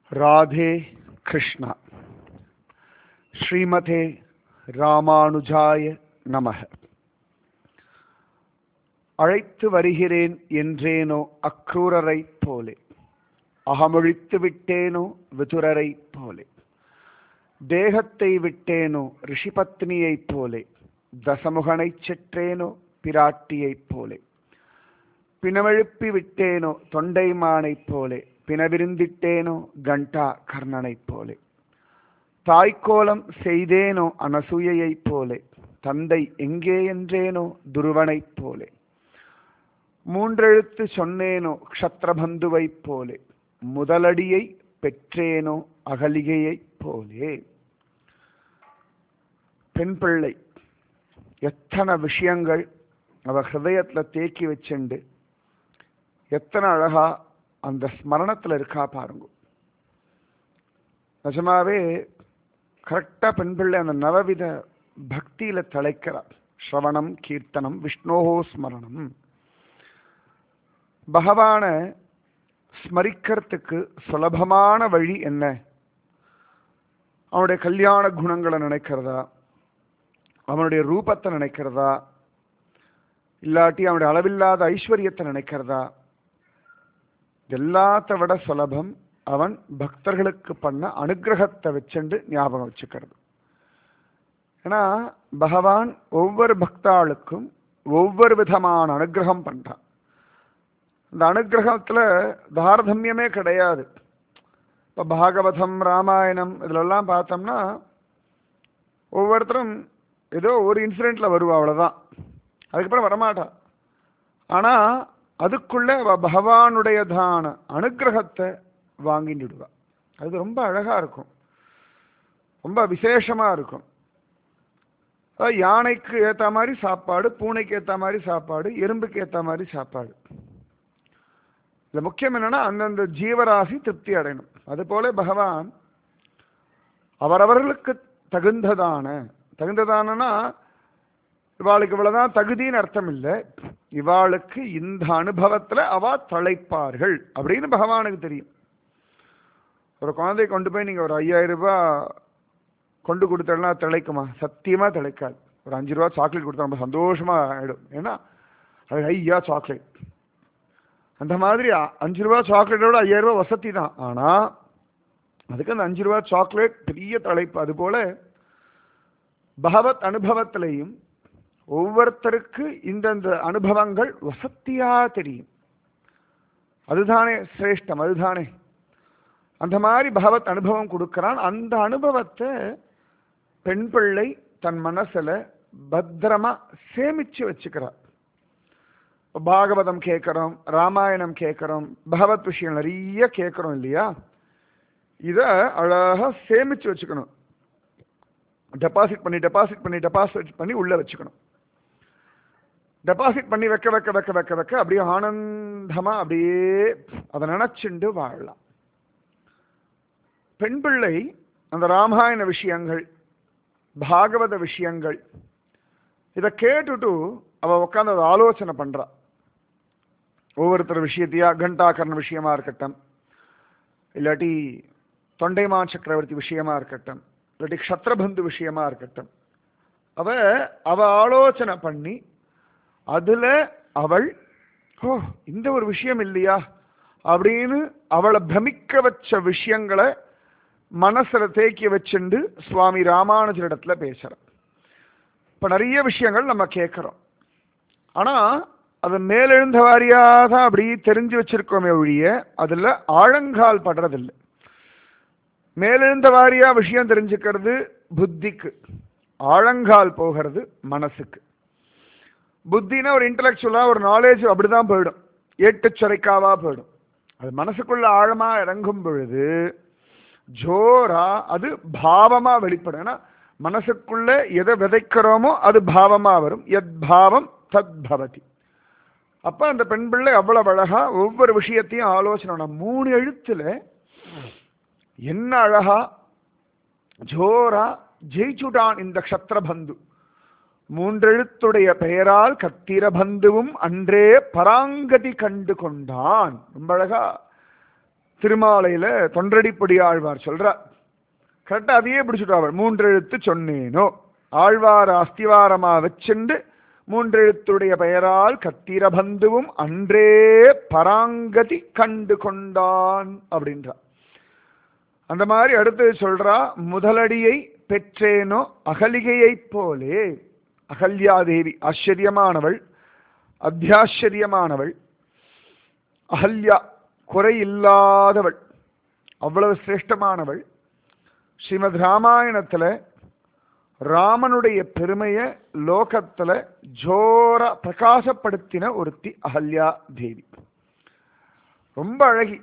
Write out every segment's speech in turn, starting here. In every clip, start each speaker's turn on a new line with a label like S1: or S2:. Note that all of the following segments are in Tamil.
S1: ராதே கிருஷ்ணா ஸ்ரீமதே ராமானுஜாய நமக அழைத்து வருகிறேன் என்றேனோ அக்ரூரரைப் போலே அகமொழித்து விட்டேனோ விதுரரைப் போலே தேகத்தை விட்டேனோ ரிஷிபத்னியைப் போலே தசமுகனைச் செற்றேனோ பிராட்டியைப் போலே பிணமெழுப்பி விட்டேனோ தொண்டைமானைப் போலே பிணவிருந்திட்டேனோ கண்டா கர்ணனைப் போலே தாய்க்கோலம் செய்தேனோ அனசூயைப் போலே தந்தை எங்கே என்றேனோ துருவனைப் போலே மூன்றெழுத்து சொன்னேனோ க்ஷத்ரபந்துவைப் போலே முதலடியை பெற்றேனோ அகலிகையைப் போலே பெண் பிள்ளை எத்தனை விஷயங்கள் அவ ஹிருதயத்துல தேக்கி வச்சுண்டு எத்தனை அழகா அந்த ஸ்மரணத்துல இருக்கா பாருங்க நிஜமாவே கரெக்டா பெண் பிள்ளை அந்த நவவித பக்தியில தலைக்கிறார் ஸ்ரவணம் கீர்த்தனம் விஷ்ணோஹோ ஸ்மரணம் பகவான ஸ்மரிக்கிறதுக்கு சுலபமான வழி என்ன அவனுடைய கல்யாண குணங்களை நினைக்கிறதா அவனுடைய ரூபத்தை நினைக்கிறதா இல்லாட்டி அவனுடைய அளவில்லாத ஐஸ்வர்யத்தை நினைக்கிறதா எல்லாத்த விட சுலபம் அவன் பக்தர்களுக்கு பண்ண அனுகிரகத்தை வச்சுண்டு ஞாபகம் வச்சுக்கிறது ஏன்னா பகவான் ஒவ்வொரு பக்தாளுக்கும் ஒவ்வொரு விதமான அனுகிரகம் பண்றான் இந்த அனுகிரகத்துல தாரதமியமே கிடையாது இப்போ பாகவதம் ராமாயணம் இதிலெல்லாம் பார்த்தோம்னா ஒவ்வொருத்தரும் ஏதோ ஒரு இன்சிடெண்ட்ல வருவா அவ்வளோதான் அதுக்கப்புறம் வரமாட்டா ஆனா அதுக்குள்ள அவ பகவானுடையதான அனுகிரகத்தை வாங்கிடுவா அது ரொம்ப அழகா இருக்கும் ரொம்ப விசேஷமா இருக்கும் அதாவது யானைக்கு ஏத்த மாதிரி சாப்பாடு பூனைக்கு ஏத்த மாதிரி சாப்பாடு எறும்புக்கு ஏத்த மாதிரி சாப்பாடு இதுல முக்கியம் என்னன்னா அந்தந்த ஜீவராசி திருப்தி அடையணும் அது போல பகவான் அவரவர்களுக்கு தகுந்ததான தகுந்ததானனா இவாளுக்கு இவ்வளவுதான் தகுதின்னு அர்த்தம் இல்லை இவாளுக்கு இந்த அனுபவத்துல அவ தழைப்பார்கள் அப்படின்னு பகவானுக்கு தெரியும் ஒரு குழந்தைய கொண்டு போய் நீங்க ஒரு ஐயாயிரம் ரூபாய் கொண்டு கொடுத்தா திளைக்குமா சத்தியமா திளைக்காது ஒரு அஞ்சு ரூபா சாக்லேட் கொடுத்தா ரொம்ப சந்தோஷமா ஆயிடும் ஏன்னா அது ஐயா சாக்லேட் அந்த மாதிரி அஞ்சு ரூபா சாக்லேட்டோட ஐயாயிரம் ரூபாய் வசதி தான் ஆனா அதுக்கு அந்த அஞ்சு ரூபா சாக்லேட் பெரிய தலைப்பு அது போல பகவத் அனுபவத்திலையும் ஒவ்வொருத்தருக்கு இந்தந்த அனுபவங்கள் வசத்தியா தெரியும் அதுதானே சிரேஷ்டம் அதுதானே அந்த மாதிரி பகவத் அனுபவம் கொடுக்கிறான் அந்த அனுபவத்தை பெண் பிள்ளை தன் மனசுல பத்திரமா சேமிச்சு வச்சுக்கிறார் பாகவதம் கேட்கிறோம் ராமாயணம் கேட்கிறோம் பகவத் விஷயம் நிறைய கேட்கிறோம் இல்லையா இத அழகா சேமிச்சு வச்சுக்கணும் டெபாசிட் பண்ணி டெபாசிட் பண்ணி டெபாசிட் பண்ணி உள்ள வச்சுக்கணும் டெபாசிட் பண்ணி வைக்க வைக்க வைக்க வைக்க வைக்க அப்படியே ஆனந்தமா அப்படியே அதை நினைச்சுண்டு வாழலாம் பெண் பிள்ளை அந்த ராமாயண விஷயங்கள் பாகவத விஷயங்கள் இதை கேட்டுட்டு அவ உட்காந்து அதை ஆலோசனை பண்றா ஒவ்வொருத்தர் விஷயத்தையா கண்டாகர்ண விஷயமா இருக்கட்டும் இல்லாட்டி தொண்டைமான் சக்கரவர்த்தி விஷயமா இருக்கட்டும் இல்லாட்டி க்ஷத்ரபந்து விஷயமா இருக்கட்டும் அவ அவ ஆலோசனை பண்ணி அதுல அவள் ஓ இந்த ஒரு விஷயம் இல்லையா அப்படின்னு அவளை பிரமிக்க வச்ச விஷயங்களை மனசுல தேக்கி வச்சுண்டு சுவாமி ராமானுஜரிடத்துல பேசுற இப்ப நிறைய விஷயங்கள் நம்ம கேட்கிறோம் ஆனா அது மேலெழுந்த வாரியா தான் அப்படி தெரிஞ்சு வச்சிருக்கோமே ஒழிய அதுல ஆழங்கால் படுறதில்லை மேலெழுந்த வாரியா விஷயம் தெரிஞ்சுக்கிறது புத்திக்கு ஆழங்கால் போகிறது மனசுக்கு புத்தினா ஒரு இன்டலெக்சுவலா ஒரு நாலேஜ் அப்படிதான் போயிடும் ஏட்டுச்சுரைக்காவா போயிடும் அது மனசுக்குள்ள ஆழமா இறங்கும் பொழுது ஜோரா அது பாவமா வெளிப்படும் ஏன்னா மனசுக்குள்ள எதை விதைக்கிறோமோ அது பாவமா வரும் எத் பாவம் தத் பவதி அப்ப அந்த பெண் பிள்ளை அவ்வளவு அழகா ஒவ்வொரு விஷயத்தையும் ஆலோசனை மூணு எழுத்துல என்ன அழகா ஜோரா ஜெயிச்சுட்டான் இந்த க்ஷத்ரபந்து மூன்றெழுத்துடைய பெயரால் கத்திரபந்துவும் அன்றே பராங்கதி கண்டு கொண்டான் ரொம்ப அழகா திருமாலையில தொண்டடிப்படி ஆழ்வார் சொல்றார் கரெக்டா அதையே பிடிச்சுட்டு மூன்றெழுத்து சொன்னேனோ ஆழ்வார் அஸ்திவாரமா வச்சுண்டு மூன்றெழுத்துடைய பெயரால் கத்திரபந்துவும் அன்றே பராங்கதி கண்டு கொண்டான் அப்படின்றார் அந்த மாதிரி அடுத்து சொல்றா முதலடியை பெற்றேனோ அகலிகையைப் போலே அகல்யாதேவி ஆச்சரியமானவள் அத்தியாச்சரியமானவள் அகல்யா குறையில்லாதவள் அவ்வளவு சிரேஷ்டமானவள் ஸ்ரீமத் ராமாயணத்துல ராமனுடைய பெருமையை லோகத்துல ஜோர பிரகாசப்படுத்தின ஒருத்தி அகல்யா தேவி ரொம்ப அழகி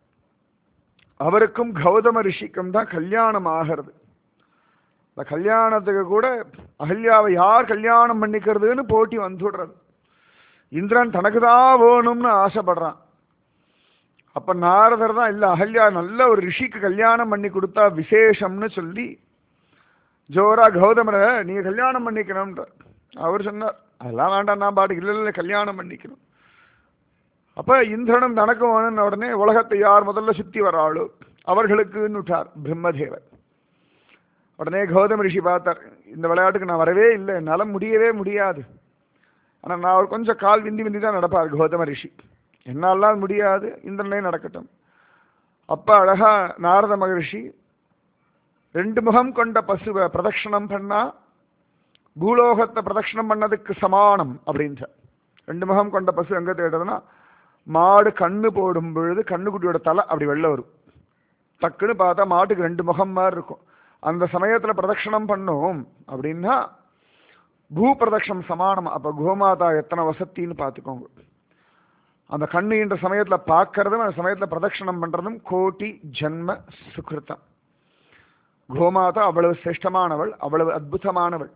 S1: அவருக்கும் கௌதம ரிஷிக்கும் தான் கல்யாணம் ஆகிறது இந்த கல்யாணத்துக்கு கூட அகல்யாவை யார் கல்யாணம் பண்ணிக்கிறதுன்னு போட்டி வந்துடுறது இந்திரன் தனக்கு தான் வேணும்னு ஆசைப்படுறான் அப்ப நாரதர் தான் இல்ல அகல்யா நல்ல ஒரு ரிஷிக்கு கல்யாணம் பண்ணி கொடுத்தா விசேஷம்னு சொல்லி ஜோரா கௌதமரை நீங்க கல்யாணம் பண்ணிக்கணும்ன்ற அவர் சொன்னார் அதெல்லாம் வேண்டாம் நான் பாட்டுக்கு இல்லை இல்லை கல்யாணம் பண்ணிக்கணும் அப்ப இந்திரனும் தனக்கும் வேணும்னு உடனே உலகத்தை யார் முதல்ல சுத்தி வராளோ அவர்களுக்குன்னு விட்டார் பிரம்மதேவர் உடனே கௌதம ரிஷி பார்த்தார் இந்த விளையாட்டுக்கு நான் வரவே இல்லை என்னால் முடியவே முடியாது ஆனால் நான் அவர் கொஞ்சம் கால் விந்தி விந்தி தான் நடப்பார் கௌதம ரிஷி என்னாலாம் முடியாது இந்திரனே நடக்கட்டும் அப்ப அழகா நாரத மகரிஷி ரெண்டு முகம் கொண்ட பசுவை பிரதட்சணம் பண்ணா பூலோகத்தை பிரதட்சணம் பண்ணதுக்கு சமானம் அப்படின்ற ரெண்டு முகம் கொண்ட பசு எங்க தேடுறதுன்னா மாடு கண்ணு போடும் பொழுது கண்ணுக்குட்டியோட தலை அப்படி வெளில வரும் டக்குன்னு பார்த்தா மாட்டுக்கு ரெண்டு முகம் மாதிரி இருக்கும் அந்த சமயத்துல பிரதட்சணம் பண்ணோம் அப்படின்னா பூ பிரதட்சணம் சமானம் அப்ப கோமாதா எத்தனை வசத்தின்னு பார்த்துக்கோங்க அந்த கண்ணுன்ற சமயத்துல பார்க்கறதும் அந்த சமயத்துல பிரதட்சணம் பண்றதும் கோட்டி ஜன்ம சுகிருத்தம் கோமாதா அவ்வளவு சிரேஷ்டமானவள் அவ்வளவு அற்புதமானவள்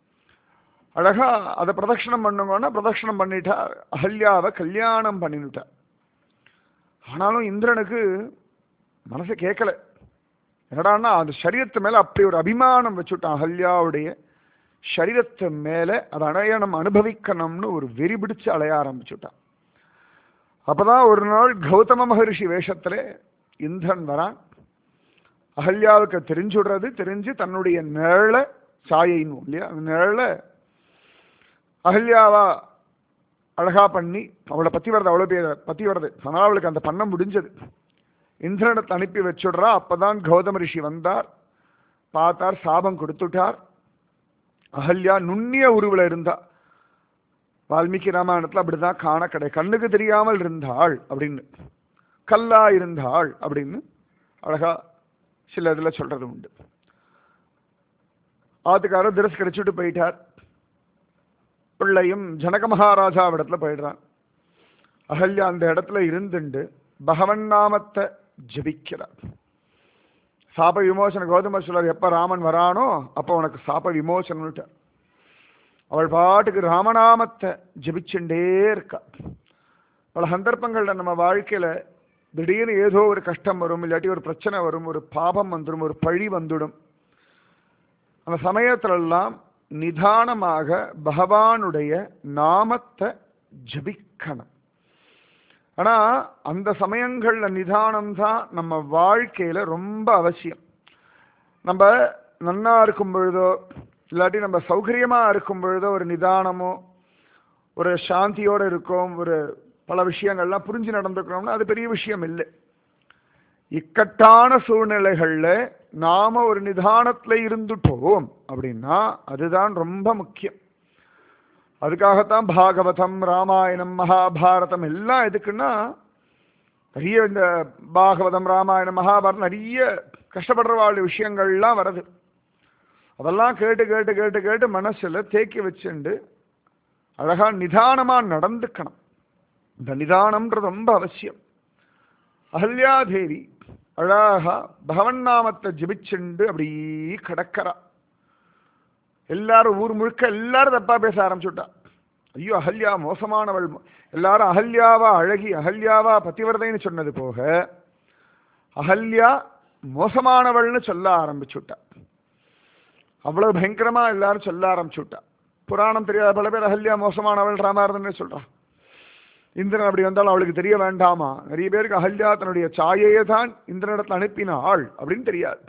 S1: அழகா அதை பிரதட்சணம் பண்ணுங்கன்னா பிரதட்சணம் பண்ணிட்டா அகல்யாவை கல்யாணம் பண்ணிவிட்டா ஆனாலும் இந்திரனுக்கு மனசு கேட்கல என்னடான்னா அந்த சரீரத்து மேல அப்படி ஒரு அபிமானம் வச்சுட்டான் அகல்யாவுடைய சரீரத்து மேல அதை அடைய நம்ம அனுபவிக்கணும்னு ஒரு வெறி பிடிச்சு அலைய ஆரம்பிச்சுட்டான் அப்பதான் ஒரு நாள் கௌதம மகரிஷி வேஷத்துல இந்திரன் வரான் அகல்யாவுக்கு தெரிஞ்சுடுறது தெரிஞ்சு தன்னுடைய நிழலை சாயைன்னு இல்லையா அந்த நிழலை அகல்யாவா அழகா பண்ணி அவளை பத்தி வரது அவ்வளோ பேர் பத்தி வரது ஆனால் அவளுக்கு அந்த பண்ண முடிஞ்சது இந்திரனத்தை அனுப்பி வச்சுடுறா அப்பதான் கௌதம ரிஷி வந்தார் பார்த்தார் சாபம் கொடுத்துட்டார் அகல்யா நுண்ணிய உருவில் இருந்தா வால்மீகி ராமாயணத்துல அப்படிதான் காண கடை கண்ணுக்கு தெரியாமல் இருந்தாள் அப்படின்னு கல்லா இருந்தாள் அப்படின்னு அழகா சில இதுல சொல்றது உண்டு ஆத்துக்காரர் திரஸ்கரிச்சுட்டு போயிட்டார் பிள்ளையும் ஜனக மகாராஜா இடத்துல போயிடுறான் அகல்யா அந்த இடத்துல இருந்துண்டு பகவன் நாமத்தை ஜபிக்கிறார் சாப விமோசன கௌதம சொல்லர் எப்ப ராமன் வரானோ அப்ப உனக்கு சாப விமோசனம் அவள் பாட்டுக்கு ராமநாமத்தை ஜபிச்சுட்டே இருக்கா பல சந்தர்ப்பங்கள்ல நம்ம வாழ்க்கையில திடீர்னு ஏதோ ஒரு கஷ்டம் வரும் இல்லாட்டி ஒரு பிரச்சனை வரும் ஒரு பாபம் வந்துடும் ஒரு பழி வந்துடும் அந்த சமயத்திலெல்லாம் நிதானமாக பகவானுடைய நாமத்தை ஜபிக்கணும் ஆனா அந்த சமயங்கள்ல நிதானம் தான் நம்ம வாழ்க்கையில ரொம்ப அவசியம் நம்ம நன்னா இருக்கும் பொழுதோ இல்லாட்டி நம்ம சௌகரியமா இருக்கும் பொழுதோ ஒரு நிதானமோ ஒரு சாந்தியோட இருக்கோம் ஒரு பல விஷயங்கள்லாம் புரிஞ்சு நடந்துக்கிறோம்னா அது பெரிய விஷயம் இல்லை இக்கட்டான சூழ்நிலைகள்ல நாம ஒரு நிதானத்துல இருந்துட்டோம் அப்படின்னா அதுதான் ரொம்ப முக்கியம் அதுக்காகத்தான் பாகவதம் ராமாயணம் மகாபாரதம் எல்லாம் எதுக்குன்னா நிறைய இந்த பாகவதம் ராமாயணம் மகாபாரதம் நிறைய கஷ்டப்படுறவாழ் விஷயங்கள்லாம் வருது அதெல்லாம் கேட்டு கேட்டு கேட்டு கேட்டு மனசுல தேக்கி வச்சுண்டு அழகா நிதானமா நடந்துக்கணும் இந்த நிதானம்ன்றது ரொம்ப அவசியம் அகல்யாதேவி அழகா பகவன் நாமத்தை ஜபிச்சுண்டு அப்படி கடக்கிறா எல்லாரும் ஊர் முழுக்க எல்லாரும் தப்பா பேச ஆரம்பிச்சுட்டா ஐயோ அகல்யா மோசமானவள் எல்லாரும் அகல்யாவா அழகி அகல்யாவா பத்திவரதைன்னு சொன்னது போக அகல்யா மோசமானவள்னு சொல்ல ஆரம்பிச்சுட்டா அவ்வளவு பயங்கரமா எல்லாரும் சொல்ல ஆரம்பிச்சுட்டா புராணம் தெரியாத பல பேர் அகல்யா மோசமானவள் ராமாரதன்னு சொல்றான் இந்திரன் அப்படி வந்தாலும் அவளுக்கு தெரிய வேண்டாமா நிறைய பேருக்கு அகல்யா தன்னுடைய சாயையை தான் இந்திரனிடத்தில் அனுப்பினாள் அப்படின்னு தெரியாது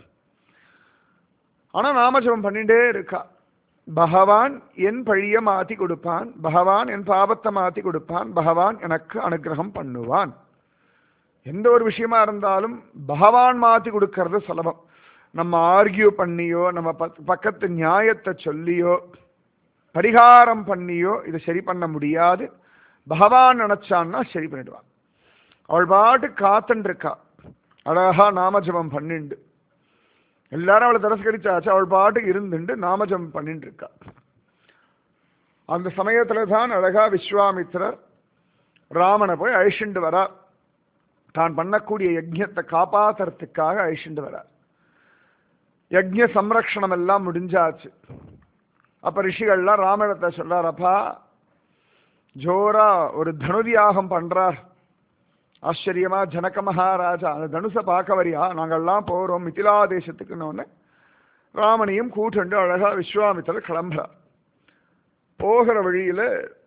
S1: ஆனா நாமஜபம் பண்ணிட்டே இருக்கா பகவான் என் பழிய மாத்தி கொடுப்பான் பகவான் என் பாவத்தை மாத்தி கொடுப்பான் பகவான் எனக்கு அனுகிரகம் பண்ணுவான் எந்த ஒரு விஷயமா இருந்தாலும் பகவான் மாத்தி கொடுக்கறது சுலபம் நம்ம ஆர்கியூ பண்ணியோ நம்ம பக்- பக்கத்து நியாயத்தை சொல்லியோ பரிகாரம் பண்ணியோ இதை சரி பண்ண முடியாது பகவான் நினைச்சான்னா சரி பண்ணிடுவான் அவள் பாட்டு காத்துன்னு இருக்கா அழகா நாமஜபம் பண்ணிண்டு எல்லாரும் அவளை திரஸ்கரிச்சாச்சு அவள் பாட்டுக்கு இருந்துண்டு நாமஜபம் பண்ணிட்டு இருக்கா அந்த சமயத்துல தான் அழகா விஸ்வாமித்திரர் ராமனை போய் அழிச்சுண்டு வரார் தான் பண்ணக்கூடிய யஜ்ஞத்தை காப்பாத்துறதுக்காக அழிச்சுண்டு வரார் யஜ்ஞ சம்ரக்ஷணம் எல்லாம் முடிஞ்சாச்சு அப்ப ரிஷிகள்லாம் ராமனிடத்தை சொல்றாரப்பா ஜோரா ஒரு தனுதியாகம் பண்றார் ஆச்சரியமா ஜனக மகாராஜா அந்த தனுசை பார்க்க வரியா நாங்கள்லாம் போறோம் மிதிலா தேசத்துக்குன்னு ராமனையும் கூட்டுண்டு அழகா விஸ்வாமித்திரர் கிளம்புறார் போகிற வழியில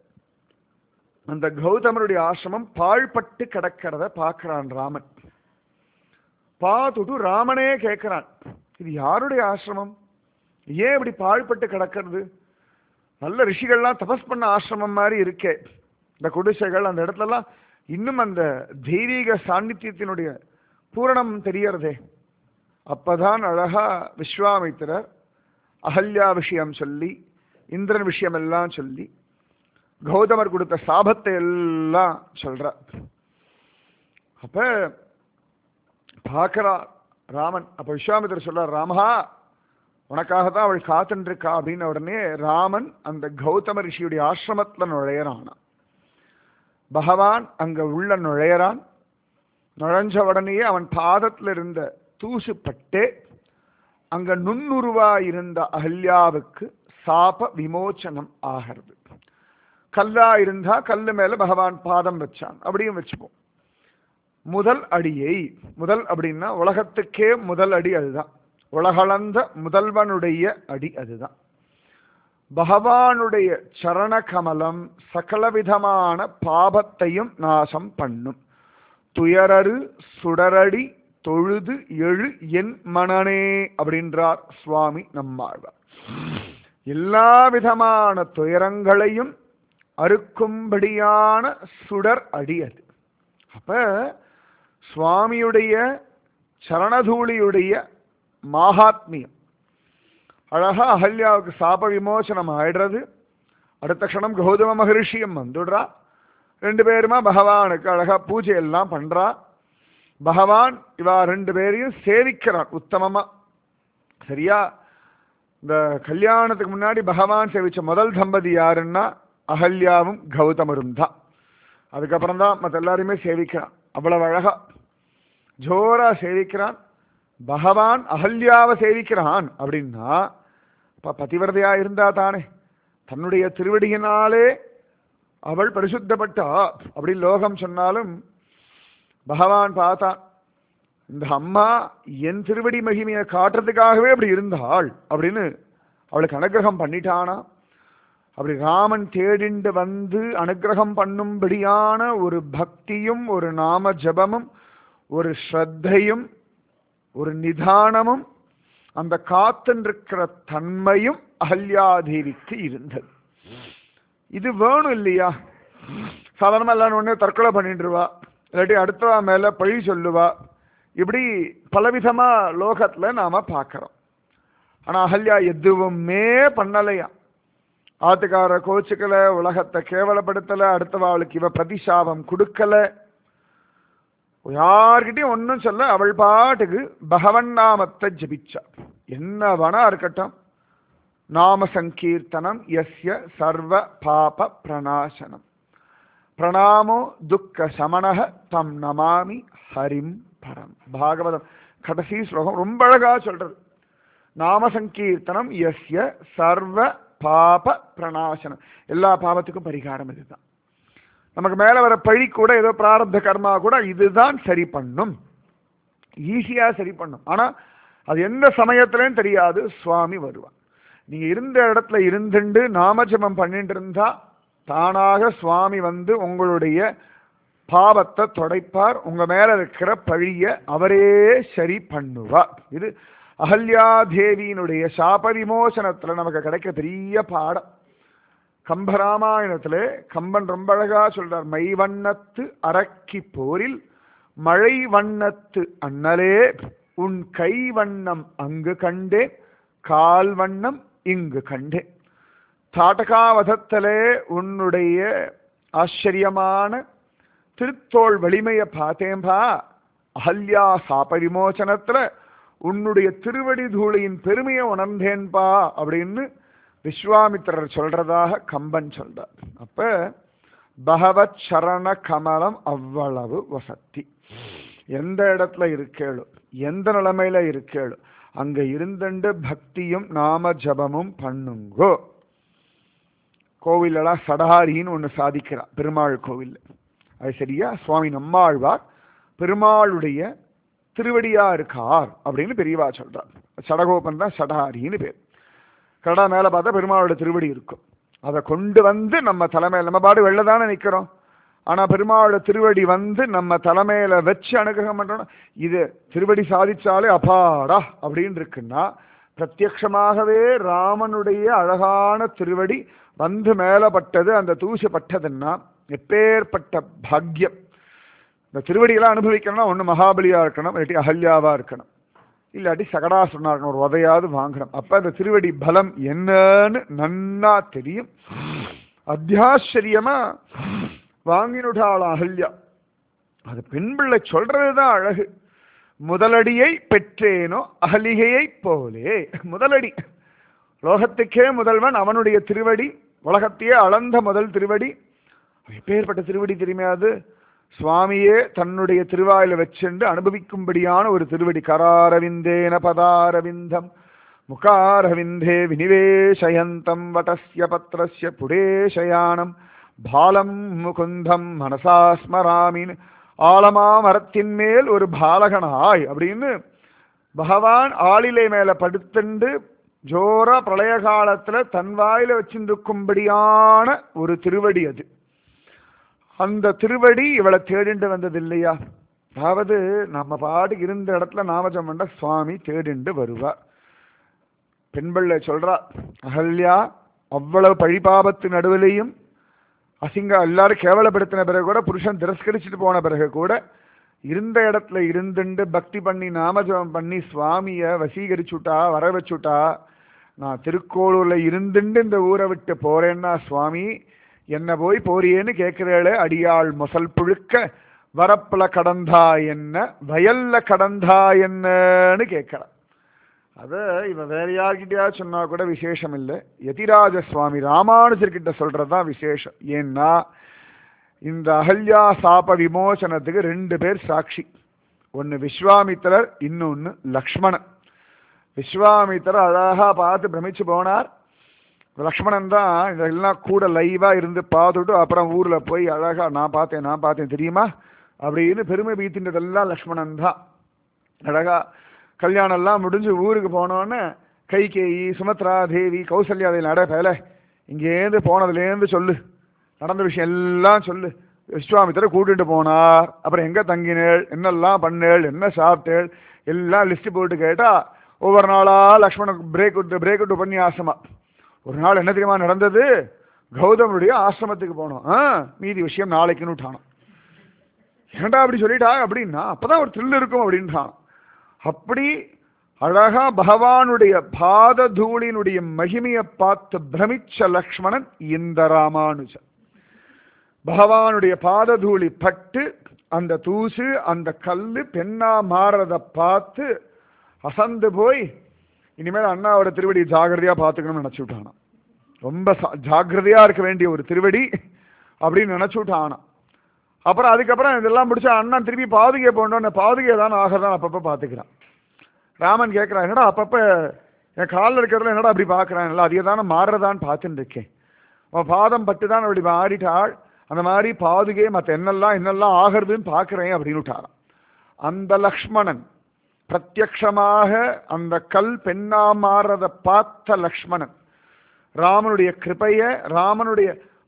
S1: அந்த கௌதமருடைய ஆசிரமம் பாழ்பட்டு கிடக்கிறத பார்க்கறான் ராமன் பார்த்துட்டு ராமனே கேட்கிறான் இது யாருடைய ஆசிரமம் ஏன் இப்படி பாழ்பட்டு கிடக்கிறது நல்ல ரிஷிகள்லாம் தபஸ் பண்ண ஆசிரமம் மாதிரி இருக்கே இந்த குடிசைகள் அந்த இடத்துலலாம் இன்னும் அந்த தெய்வீக சாநித்தியத்தினுடைய பூரணம் தெரியறதே அப்பதான் அழகா விஸ்வாமித்திரர் அகல்யா விஷயம் சொல்லி இந்திரன் விஷயம் எல்லாம் சொல்லி கௌதமர் கொடுத்த சாபத்தை எல்லாம் சொல்றார் அப்ப பார்க்கிறா ராமன் அப்ப விஸ்வாமித்திரர் சொல்றார் ராமஹா உனக்காக தான் அவள் காத்துட்டு இருக்கா அப்படின்னு உடனே ராமன் அந்த கௌதம ரிஷியுடைய ஆசிரமத்துல நுழையறானா பகவான் அங்க உள்ள நுழையறான் நுழைஞ்ச உடனேயே அவன் பாதத்துல இருந்த தூசு பட்டே அங்க நுண்ணுருவா இருந்த அகல்யாவுக்கு சாப விமோச்சனம் ஆகிறது கல்லா இருந்தா கல்லு மேல பகவான் பாதம் வச்சான் அப்படியும் வச்சுப்போம் முதல் அடியை முதல் அப்படின்னா உலகத்துக்கே முதல் அடி அதுதான் உலகளந்த முதல்வனுடைய அடி அதுதான் பகவானுடைய சரண கமலம் சகலவிதமான பாபத்தையும் நாசம் பண்ணும் துயரரு சுடரடி தொழுது எழு என் மனனே அப்படின்றார் சுவாமி நம்மாழ்வார் எல்லா விதமான துயரங்களையும் அறுக்கும்படியான சுடர் அடி அது அப்ப சுவாமியுடைய சரணதூளியுடைய மாகாத்மியம் அழகா அகல்யாவுக்கு சாப விமோசனம் ஆயிடுறது அடுத்த க்ஷணம் கௌதம மகரிஷியும் வந்துடுறா ரெண்டு பேருமா பகவானுக்கு அழகா பூஜை எல்லாம் பண்றா பகவான் இவா ரெண்டு பேரையும் சேவிக்கிறான் உத்தமமா சரியா இந்த கல்யாணத்துக்கு முன்னாடி பகவான் சேவிச்ச முதல் தம்பதி யாருன்னா அகல்யாவும் கௌதமரும் தான் அதுக்கப்புறம் தான் மற்ற எல்லாரையுமே சேவிக்கிறான் அவ்வளவு அழகா ஜோரா சேவிக்கிறான் பகவான் அகல்யாவை சேவிக்கிறான் அப்படின்னா அப்ப பதிவிரதையா இருந்தா தானே தன்னுடைய திருவடியினாலே அவள் பரிசுத்தப்பட்டா அப்படி லோகம் சொன்னாலும் பகவான் பார்த்தான் இந்த அம்மா என் திருவடி மகிமையை காட்டுறதுக்காகவே அப்படி இருந்தாள் அப்படின்னு அவளுக்கு அனுகிரகம் பண்ணிட்டானா அப்படி ராமன் தேடிண்டு வந்து அனுகிரகம் பண்ணும்படியான ஒரு பக்தியும் ஒரு நாம ஜபமும் ஒரு ஸ்ரத்தையும் ஒரு நிதானமும் அந்த காத்துருக்கிற தன்மையும் அகல்யாதேவிக்கு இருந்தது இது வேணும் இல்லையா சாதாரணமா எல்லாரும் ஒண்ணே தற்கொலை பண்ணிட்டுருவா இல்லாட்டி அடுத்தவா மேல பழி சொல்லுவா இப்படி பலவிதமா லோகத்துல நாம பார்க்கிறோம் ஆனா அகல்யா எதுவுமே பண்ணலையா ஆத்துக்கார கோச்சுக்கல உலகத்தை கேவலப்படுத்தல அடுத்தவா அவளுக்கு இவ பிரதிசாபம் கொடுக்கல யார்கிட்டயும் ஒன்றும் சொல்ல அவள் பாட்டுக்கு பகவன் நாமத்தை ஜபிச்சா என்ன வேணா இருக்கட்டும் நாம சங்கீர்த்தனம் எஸ்ய சர்வ பாப பிரணாசனம் பிரணாமோ துக்க சமணக தம் நமாமி ஹரிம் பரம் பாகவதம் கடைசி ஸ்லோகம் ரொம்ப அழகா சொல்றது நாம சங்கீர்த்தனம் எஸ்ய சர்வ பாப பிரணாசனம் எல்லா பாவத்துக்கும் பரிகாரம் இதுதான் நமக்கு மேல வர பழி கூட ஏதோ பிராரப்த கர்மா கூட இதுதான் சரி பண்ணும் ஈஸியா சரி பண்ணும் ஆனா அது எந்த சமயத்துலன்னு தெரியாது சுவாமி வருவான் நீங்க இருந்த இடத்துல இருந்துண்டு நாமஜபம் பண்ணிட்டு இருந்தா தானாக சுவாமி வந்து உங்களுடைய பாவத்தை தொடைப்பார் உங்க மேல இருக்கிற பழிய அவரே சரி பண்ணுவார் இது அகல்யாதேவியினுடைய சாப விமோசனத்துல நமக்கு கிடைக்கிற பெரிய பாடம் கம்பராமாயணத்துல கம்பன் ரொம்ப அழகா சொல்றார் மை வண்ணத்து அரக்கி போரில் மழை வண்ணத்து அண்ணலே உன் கை வண்ணம் அங்கு கண்டேன் கால் வண்ணம் இங்கு கண்டேன் தாட்டகாவதத்திலே உன்னுடைய ஆச்சரியமான திருத்தோள் வலிமையை பார்த்தேன்பா அஹல்யா சாப விமோசனத்துல உன்னுடைய திருவடி தூளியின் பெருமையை உணர்ந்தேன்பா அப்படின்னு விஸ்வாமித்திரர் சொல்றதாக கம்பன் சொல்றார் அப்ப பகவத் சரண கமலம் அவ்வளவு வசத்தி எந்த இடத்துல இருக்கேளோ எந்த நிலைமையில இருக்கேளோ அங்க இருந்துண்டு பக்தியும் நாம ஜபமும் பண்ணுங்கோ கோவிலெல்லாம் சடாரின்னு ஒன்று சாதிக்கிறான் பெருமாள் கோவில் அது சரியா சுவாமி நம்மாழ்வார் பெருமாளுடைய திருவடியா இருக்கார் அப்படின்னு பெரியவா சொல்றார் சடகோபன் தான் சடாரின்னு பேர் கடா மேல பார்த்தா பெருமாளோட திருவடி இருக்கும் அதை கொண்டு வந்து நம்ம தலைமையில் நம்ம பாடு வெளில தானே நிற்கிறோம் ஆனா பெருமாளோட திருவடி வந்து நம்ம தலைமையில வச்சு அனுகிரகம் பண்றோம் இது திருவடி சாதிச்சாலே அபாடா அப்படின்னு இருக்குன்னா பிரத்யக்ஷமாகவே ராமனுடைய அழகான திருவடி வந்து மேல பட்டது அந்த தூசி பட்டதுன்னா எப்பேற்பட்ட பாக்யம் இந்த திருவடியெல்லாம் அனுபவிக்கணும்னா ஒன்று மகாபலியா இருக்கணும் இல்லாட்டி அகல்யாவா இருக்கணும் இல்லாட்டி சகடாசுரனா இருக்கணும் ஒரு உதையாவது வாங்கணும் அப்ப அந்த திருவடி பலம் என்னன்னு நன்னா தெரியும் அத்தியாச்சரியமா வாங்கினுட்டாள் அகல்யா அது பெண் பிள்ளை சொல்றதுதான் அழகு முதலடியை பெற்றேனோ அகலிகையை போலே முதலடி லோகத்துக்கே முதல்வன் அவனுடைய திருவடி உலகத்தையே அளந்த முதல் திருவடி எப்பேற்பட்ட திருவடி தெரியுமே அது சுவாமியே தன்னுடைய திருவாயில வச்சுண்டு அனுபவிக்கும்படியான ஒரு திருவடி கராரவிந்தேன பதாரவிந்தம் முகாரவிந்தே வினிவேஷயந்தம் வடஸ்ய பத்ரஸ்ய புடேஷயானம் பாலம் முகுந்தம் மனசா ஸ்மராமின் ஆலமா மரத்தின் மேல் ஒரு பாலகனாய் அப்படின்னு பகவான் ஆளிலை மேல படுத்துண்டு ஜோரா பிரளய காலத்துல தன் வாயில வச்சிருக்கும்படியான ஒரு திருவடி அது அந்த திருவடி இவளை தேடிண்டு வந்தது இல்லையா அதாவது நம்ம பாட்டுக்கு இருந்த இடத்துல நாமஜம் பண்ண சுவாமி தேடிண்டு வருவார் பெண்பிள்ளை சொல்றா அகல்யா அவ்வளவு பழிபாபத்து நடுவிலையும் அசிங்க எல்லாரும் கேவலப்படுத்தின பிறகு கூட புருஷன் திரஸ்கரிச்சுட்டு போன பிறகு கூட இருந்த இடத்துல இருந்துண்டு பக்தி பண்ணி நாமஜபம் பண்ணி சுவாமிய வசீகரிச்சுட்டா வர வச்சுட்டா நான் திருக்கோளூர்ல இருந்துண்டு இந்த ஊரை விட்டு போறேன்னா சுவாமி என்ன போய் போறியேன்னு கேட்கிறேளே அடியாள் மொசல் புழுக்க வரப்புல கடந்தா என்ன வயல்ல கடந்தா என்னன்னு கேட்கிறான் அத இவன் வேற யார்கிட்டயா சொன்னா கூட விசேஷம் இல்லை யதிராஜ சுவாமி ராமானுஜர்கிட்ட சொல்றதுதான் விசேஷம் ஏன்னா இந்த அகல்யா சாப விமோசனத்துக்கு ரெண்டு பேர் சாட்சி ஒன்னு விஸ்வாமித்திரர் இன்னொன்னு லக்ஷ்மணன் விஸ்வாமித்திரர் அழகா பார்த்து பிரமிச்சு போனார் லக்ஷ்மணன் தான் இதெல்லாம் கூட லைவா இருந்து பார்த்துட்டு அப்புறம் ஊர்ல போய் அழகா நான் பார்த்தேன் நான் பார்த்தேன் தெரியுமா அப்படின்னு பெருமை பீத்தின்றதெல்லாம் லக்ஷ்மணன் தான் அழகா கல்யாணம் எல்லாம் முடிஞ்சு ஊருக்கு போனோன்னு கைகேயி சுமத்ரா தேவி கௌசல்யா தேவி நட பேல இங்கேருந்து போனதுலேருந்து சொல்லு நடந்த விஷயம் எல்லாம் சொல்லு விஸ்வாமித்திர கூட்டிட்டு போனார் அப்புறம் எங்க தங்கினேள் என்னெல்லாம் பண்ணேள் என்ன சாப்பிட்டேள் எல்லாம் லிஸ்ட் போட்டு கேட்டா ஒவ்வொரு நாளா லக்ஷ்மணன் பிரேக் விட்டு பிரேக் விட்டு உபன்யாசமா ஒரு நாள் என்ன தெரியுமா நடந்தது கௌதமனுடைய ஆசிரமத்துக்கு போனோம் ஆ மீதி விஷயம் நாளைக்குன்னு விட்டானோம் ஏன்டா அப்படி சொல்லிட்டா அப்படின்னா அப்பதான் ஒரு த்ரில் இருக்கும் அப்படின்றான் அப்படி அழகா பகவானுடைய பாத தூளினுடைய மகிமையை பார்த்து பிரமிச்ச லக்ஷ்மணன் இந்த ராமானுஜன் பகவானுடைய பாததூளி பட்டு அந்த தூசு அந்த கல்லு பெண்ணா மாறத பார்த்து அசந்து போய் இனிமேல் அண்ணாவோட திருவடி ஜாகிரதையா பார்த்துக்கணும்னு நினைச்சு விட்டானா ரொம்ப சா- ஜாக்கிரதையா இருக்க வேண்டிய ஒரு திருவடி அப்படின்னு நினைச்சு விட்டானா அப்புறம் அதுக்கப்புறம் இதெல்லாம் முடிச்சு அண்ணன் திருப்பி பாதுகை போனோன்னு பாதுகை தான் ஆகிறதான் அப்பப்போ பார்த்துக்கிறான் ராமன் கேட்குறான் என்னடா அப்பப்போ என் காலில் இருக்கிறதுல என்னடா அப்படி பார்க்குறான் இல்லை அதிக தானே மாறுறதான்னு பார்த்துட்டு இருக்கேன் அவன் பாதம் பட்டு தான் அப்படி மாறிட்டாள் அந்த மாதிரி பாதுகை மற்ற என்னெல்லாம் என்னெல்லாம் ஆகிறதுன்னு பார்க்குறேன் அப்படின்னு விட்டாராம் அந்த லக்ஷ்மணன் பிரத்யக்ஷமாக அந்த கல் பெண்ணா மாறுறத பார்த்த லக்ஷ்மணன் ராமனுடைய கிருபைய ராமனுடைய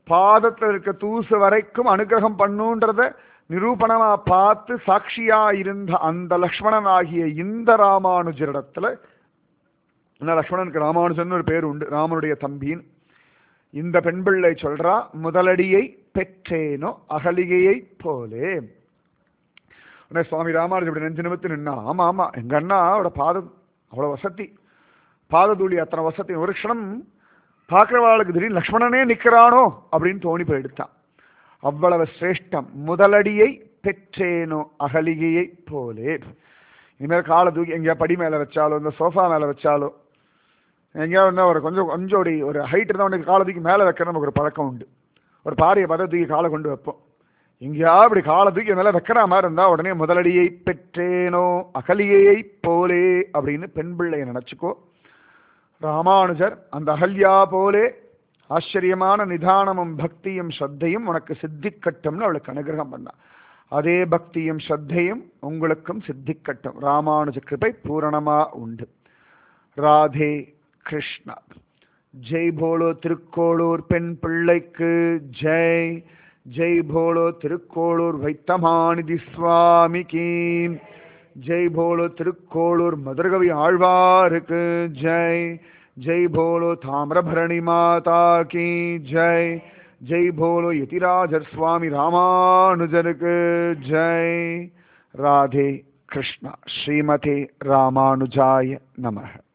S1: பாதத்தில் இருக்க தூசு வரைக்கும் அனுகிரகம் பண்ணுன்றத நிரூபணமா பார்த்து சாட்சியா இருந்த அந்த லக்ஷ்மணன் ஆகிய இந்த ராமானுஜரிடத்துல இந்த லக்ஷ்மணனுக்கு ராமானுஜன் ஒரு பேர் உண்டு ராமனுடைய தம்பின் இந்த பெண் பிள்ளை சொல்றா முதலடியை பெற்றேனோ அகலிகையை போலே உடனே சுவாமி ராமானுஜன் இப்படி நெஞ்சு நிமித்து நின்னா ஆமா ஆமா எங்க அண்ணா அவட பாதம் அவ்வளவு வசதி பாததூளி அத்தனை வசதி ஒரு க்ஷணம் பார்க்கிறவாளுக்கு திடீர்னு லக்ஷ்மணனே நிக்கிறானோ அப்படின்னு தோணி போயிடுத்தான் அவ்வளவு சிரேஷ்டம் முதலடியை பெற்றேனோ அகலிகையை போலே இனிமேல் காலை தூக்கி எங்கேயா படி மேலே வச்சாலோ இந்த சோஃபா மேலே வச்சாலோ எங்கேயாவது இருந்தால் ஒரு கொஞ்சம் கொஞ்சம் ஒரு ஒரு ஹைட் இருந்தால் உனக்கு காலை தூக்கி மேலே வைக்கிற நமக்கு ஒரு பழக்கம் உண்டு ஒரு பாறையை பார்த்தா தூக்கி காலை கொண்டு வைப்போம் எங்கேயா இப்படி காலை தூக்கி மேலே வைக்கிற மாதிரி இருந்தால் உடனே முதலடியை பெற்றேனோ அகலிகையை போலே அப்படின்னு பெண் பிள்ளையை நினச்சிக்கோ ராமானுஜர் அந்த அகல்யா போலே ஆச்சரியமான நிதானமும் பக்தியும் ஸ்ரத்தையும் உனக்கு சித்திக்கட்டும்னு அவளுக்கு அனுகிரகம் பண்ணான் அதே பக்தியும் ஸ்ரத்தையும் உங்களுக்கும் சித்திக்கட்டும் ராமானுஜ கிருபை பூரணமா உண்டு ராதே கிருஷ்ணா ஜெய் போலோ திருக்கோளூர் பெண் பிள்ளைக்கு ஜெய் ஜெய் போலோ திருக்கோளூர் வைத்தமாநிதி சுவாமிக்கு ஜெய் போலோ திருக்கோளூர் மதுரகவி ஆழ்வாருக்கு ஜெய் ஜெய் போலோ தாமிரபரணி மாதா கி ஜெய் ஜெய் போலோ யதிராஜர் சுவாமி ராமானுஜருக்கு ஜெய் ராதே கிருஷ்ணா ஸ்ரீமதே ராமானுஜாய நமः